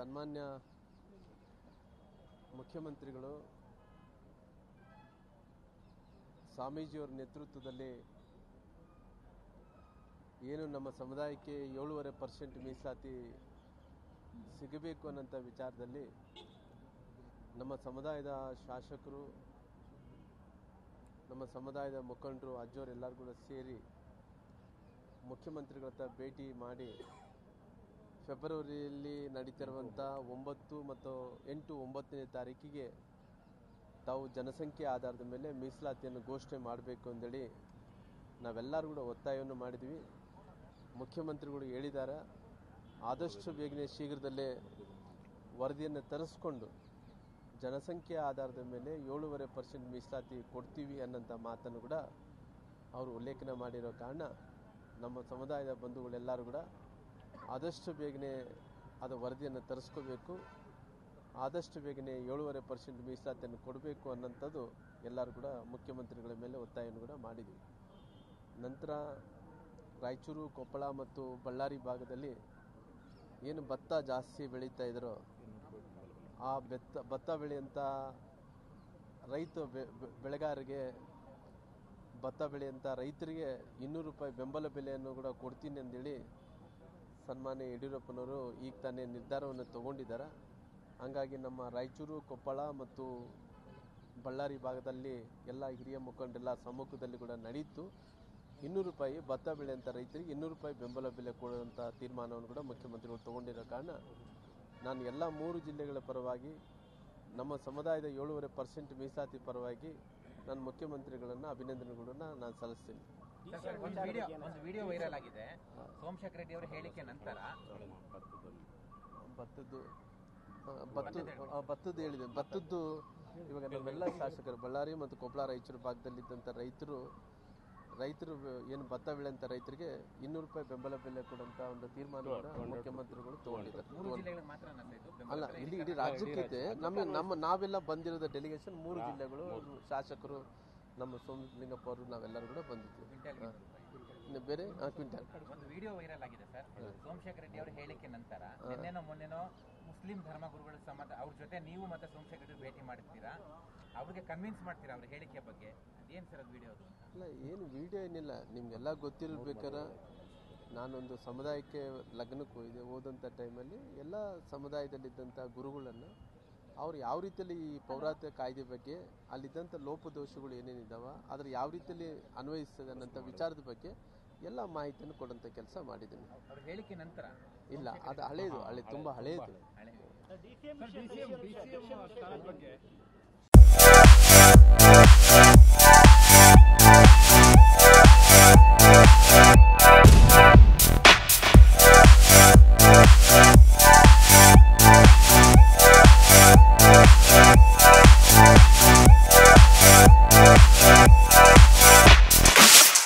ಸನ್ಮಾನ್ಯ ಮುಖ್ಯಮಂತ್ರಿಗಳು ಸ್ವಾಮೀಜಿಯವರ ನೇತೃತ್ವದಲ್ಲಿ ಏನು ನಮ್ಮ ಸಮುದಾಯಕ್ಕೆ ಏಳೂವರೆ ಪರ್ಸೆಂಟ್ ಮೀಸಲಾತಿ ಸಿಗಬೇಕು ಅನ್ನೋಂಥ ವಿಚಾರದಲ್ಲಿ ನಮ್ಮ ಸಮುದಾಯದ ಶಾಸಕರು ನಮ್ಮ ಸಮುದಾಯದ ಮುಖಂಡರು ಅಜ್ಜೋರು ಎಲ್ಲರೂ ಕೂಡ ಸೇರಿ ಮುಖ್ಯಮಂತ್ರಿಗಳ ಹತ್ರ ಭೇಟಿ ಮಾಡಿ ಫೆಬ್ರವರಿಯಲ್ಲಿ ನಡೀತಿರುವಂಥ ಒಂಬತ್ತು ಮತ್ತು ಎಂಟು ಒಂಬತ್ತನೇ ತಾರೀಕಿಗೆ ತಾವು ಜನಸಂಖ್ಯೆ ಆಧಾರದ ಮೇಲೆ ಮೀಸಲಾತಿಯನ್ನು ಘೋಷಣೆ ಮಾಡಬೇಕು ಅಂತೇಳಿ ನಾವೆಲ್ಲರೂ ಕೂಡ ಒತ್ತಾಯವನ್ನು ಮಾಡಿದ್ವಿ ಮುಖ್ಯಮಂತ್ರಿಗಳು ಹೇಳಿದ್ದಾರೆ ಆದಷ್ಟು ಬೇಗನೆ ಶೀಘ್ರದಲ್ಲೇ ವರದಿಯನ್ನು ತರಿಸ್ಕೊಂಡು ಜನಸಂಖ್ಯೆ ಆಧಾರದ ಮೇಲೆ ಏಳೂವರೆ ಪರ್ಸೆಂಟ್ ಮೀಸಲಾತಿ ಕೊಡ್ತೀವಿ ಅನ್ನೋಂಥ ಮಾತನ್ನು ಕೂಡ ಅವರು ಉಲ್ಲೇಖನ ಮಾಡಿರೋ ಕಾರಣ ನಮ್ಮ ಸಮುದಾಯದ ಬಂಧುಗಳೆಲ್ಲರೂ ಕೂಡ ಆದಷ್ಟು ಬೇಗನೆ ಅದು ವರದಿಯನ್ನು ತರಿಸ್ಕೋಬೇಕು ಆದಷ್ಟು ಬೇಗನೆ ಏಳೂವರೆ ಪರ್ಸೆಂಟ್ ಮೀಸಲಾತಿಯನ್ನು ಕೊಡಬೇಕು ಅನ್ನೋಂಥದ್ದು ಎಲ್ಲರೂ ಕೂಡ ಮುಖ್ಯಮಂತ್ರಿಗಳ ಮೇಲೆ ಒತ್ತಾಯವನ್ನು ಕೂಡ ಮಾಡಿದ್ವಿ ನಂತರ ರಾಯಚೂರು ಕೊಪ್ಪಳ ಮತ್ತು ಬಳ್ಳಾರಿ ಭಾಗದಲ್ಲಿ ಏನು ಭತ್ತ ಜಾಸ್ತಿ ಬೆಳೀತಾ ಇದ್ರೋ ಆ ಬೆತ್ತ ಭತ್ತ ಬೆಳೆಯಂಥ ರೈತ ಬೆ- ಬೆ- ಬೆಳೆಗಾರರಿಗೆ ಭತ್ತ ಬೆಳೆಯಂಥ ರೈತರಿಗೆ ಇನ್ನೂರು ರೂಪಾಯಿ ಬೆಂಬಲ ಬೆಲೆಯನ್ನು ಕೂಡ ಕೊಡ್ತೀನಿ ಅಂತೇಳಿ ಸನ್ಮಾನ್ಯ ಯಡಿಯೂರಪ್ಪನವರು ಈಗ ತಾನೇ ನಿರ್ಧಾರವನ್ನು ತಗೊಂಡಿದ್ದಾರೆ ಹಂಗಾಗಿ ನಮ್ಮ ರಾಯಚೂರು ಕೊಪ್ಪಳ ಮತ್ತು ಬಳ್ಳಾರಿ ಭಾಗದಲ್ಲಿ ಎಲ್ಲ ಹಿರಿಯ ಮುಖಂಡೆಲ್ಲ ಸಮ್ಮುಖದಲ್ಲಿ ಕೂಡ ನಡೀತು ಇನ್ನೂರು ರೂಪಾಯಿ ಭತ್ತ ಬೆಳೆಯಂಥ ರೈತರಿಗೆ ಇನ್ನೂರು ರೂಪಾಯಿ ಬೆಂಬಲ ಬೆಲೆ ಕೊಡುವಂಥ ತೀರ್ಮಾನವನ್ನು ಕೂಡ ಮುಖ್ಯಮಂತ್ರಿಗಳು ತಗೊಂಡಿರೋ ಕಾರಣ ನಾನು ಎಲ್ಲ ಮೂರು ಜಿಲ್ಲೆಗಳ ಪರವಾಗಿ ನಮ್ಮ ಸಮುದಾಯದ ಏಳೂವರೆ ಪರ್ಸೆಂಟ್ ಮೀಸಲಾತಿ ಪರವಾಗಿ ನಾನು ಮುಖ್ಯಮಂತ್ರಿಗಳನ್ನು ಅಭಿನಂದನೆಗಳನ್ನು ನಾನು ಸಲ್ಲಿಸ್ತೀನಿ ಸರ್, ಒಂದು ವಿಡಿಯೋ ಒಂದು ವಿಡಿಯೋ ವೈರಲ್ ಆಗಿದೆ ಸೋಮಶೇಖರ್ ರೆಡ್ಡಿ ಅವರ ಹೇಳಿಕೆ ನಂತರ ಭತ್ತದ್ದು ಆ, ಭತ್ತ ಆ, ಭತ್ತದ್ದು ಹೇಳಿದೆ ಭತ್ತದ್ದು ಇವಾಗ ನಮ್ಮೆಲ್ಲ ಶಾಸಕರು ಬಳ್ಳಾರಿ ಮತ್ತು ಕೊಪ್ಪಳ ರಾಯಚೂರು ಭಾಗದಲ್ಲಿದ್ದಂಥ ರೈತರು ರೈತರು ಏನು ಭತ್ತ ಬೆಳೆಯಂಥ ರೈತರಿಗೆ ಇನ್ನೂರು ರೂಪಾಯಿ ಬೆಂಬಲ ಬೆಲೆ ಕೊಡುವಂತ ಒಂದು ತೀರ್ಮಾನ ಕೂಡ ಮುಖ್ಯಮಂತ್ರಿಗಳು ತಗೊಂಡಿದ್ದಾರೆ ಮೂರು ಜಿಲ್ಲೆಗಳಿಗೆ ಮಾತ್ರ ನಾ ಇದು ಬೆಂಬಲ ಅಲ್ಲ ಇಲ್ಲಿ ಇಡೀ ರಾಜ್ಯಕ್ಕೆ ನಮ್ಮ ನಮ್ಮ ನಾವೆಲ್ಲ ಬಂದಿರೋದು ಡೆಲಿಗೇಷನ್ ಮೂರು ಜಿಲ್ಲೆಗಳು ಶಾಸಕರು ನಮ್ಮ ಸೋಮಲಿಂಗಪ್ಪ ಅವರು ನಾವೆಲ್ಲರೂ ಕೂಡ ಬಂದಿದ್ವಿ ಕ್ವಿಂಟಲ್ಗೆ ಇನ್ನೂರು ರೂಪಾಯಿ. ಇನ್ನು ಬೇರೆ ಆ, ಕ್ವಿಂಟಲ್ ಒಂದು ವಿಡಿಯೋ ವೈರಲ್ ಆಗಿದೆ ಸರ್ ಸೋಮಶೇಖರ್ ರೆಡ್ಡಿ ಅವರ ಹೇಳಿಕೆ ನಂತರ ನಿನ್ನೆನೋ ಮೊನ್ನೆನೋ ಮುಸ್ಲಿಂ ಧರ್ಮಗುರುಗಳ ಸಂಬಂಧ ಅವ್ರ ಜೊತೆ ನೀವು ಮತ್ತೆ ಸೋಮಶೇಖರ್ ರೆಡ್ಡಿ ಭೇಟಿ ಮಾಡ್ತೀರಾ ಅವ್ರಿಗೆ ಕನ್ವಿನ್ಸ್ ಮಾಡ್ತೀರಾ ಅವ್ರ ಹೇಳಿಕೆ ಬಗ್ಗೆ ಅದೇನ್ ಸರ್ ಅದು ವಿಡಿಯೋ ಅದು ಅಲ್ಲ ಏನು ವಿಡಿಯೋ ಏನಿಲ್ಲ ನಿಮಗೆಲ್ಲ ಗೊತ್ತಿರ್ಬೇಕಾರ ನಾನೊಂದು ಸಮುದಾಯಕ್ಕೆ ಲಗ್ನಕ್ಕೆ ಹೋಗಿದೆ ಹೋದಂಥ ಟೈಮಲ್ಲಿ ಎಲ್ಲ ಸಮುದಾಯದಲ್ಲಿದ್ದಂಥ ಗುರುಗಳನ್ನು ಅವ್ರು ಯಾವ ರೀತಿಯಲ್ಲಿ ಈ ಪೌರಾತ್ಯ ಕಾಯ್ದೆ ಬಗ್ಗೆ ಅಲ್ಲಿದ್ದಂಥ ಲೋಪದೋಷಗಳು ಏನೇನಿದ್ದಾವ ಅದ್ರ ಯಾವ ರೀತಿಯಲ್ಲಿ ಅನ್ವಯಿಸ್ತದೆ ಅನ್ನೋಂಥ ವಿಚಾರದ ಬಗ್ಗೆ ಎಲ್ಲ ಮಾಹಿತಿಯನ್ನು ಕೊಡೋಂಥ ಕೆಲಸ ಮಾಡಿದ್ದೀನಿ ಅವ್ರ ಹೇಳಿಕೆ ನಂತರ ಇಲ್ಲ ಅದು ಹಳೇದು ಹಳೆ ತುಂಬ ಹಳೇದು ಹಳೆ ಡಿಸಿಎಂ ಸ್ಥಾನದ ಬಗ್ಗೆ